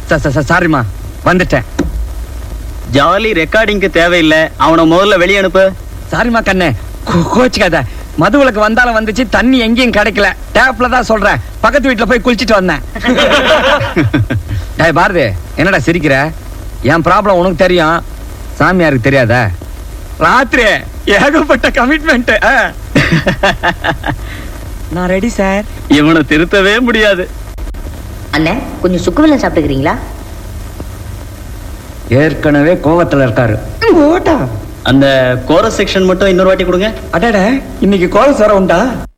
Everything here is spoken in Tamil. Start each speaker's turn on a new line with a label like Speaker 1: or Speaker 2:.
Speaker 1: ச- ச- ச- சாரிம்மா வந்துட்டேன்
Speaker 2: ஜாலி ரெக்கார்டிங்க்கு தேவையில்லை அவனை முதல்ல வெளியே அனுப்பு
Speaker 1: சாரிம்மா கண்ணே கோ- கோச்சுக்காத மதுவிலக்கு வந்தாலும் வந்துச்சு தண்ணி எங்கேயும் கிடைக்கல டேப்ல தான் சொல்றேன் பக்கத்து வீட்டுல போய் குளிச்சிட்டு வந்தேன் டேய் பாரதி என்னடா சிரிக்கிற என் ப்ராப்ளம் உனக்கு தெரியும் சாமியாருக்கு தெரியாதா ராத்திரி ஏகப்பட்ட கமிட்மெண்ட் நான் ரெடி சார்
Speaker 2: இவனை திருத்தவே முடியாது
Speaker 3: அண்ணே கொஞ்சம் சுக்குவெல்லாம் சாப்பிட்டுக்கிறீங்களா
Speaker 1: ஏற்கனவே கோவத்துல இருக்காரு ஓட்டா
Speaker 2: அந்த கோரஸ் செக்ஷன் மட்டும் இன்னொரு வாட்டி கொடுங்க
Speaker 1: அடட இன்னைக்கு கோல சார உண்டா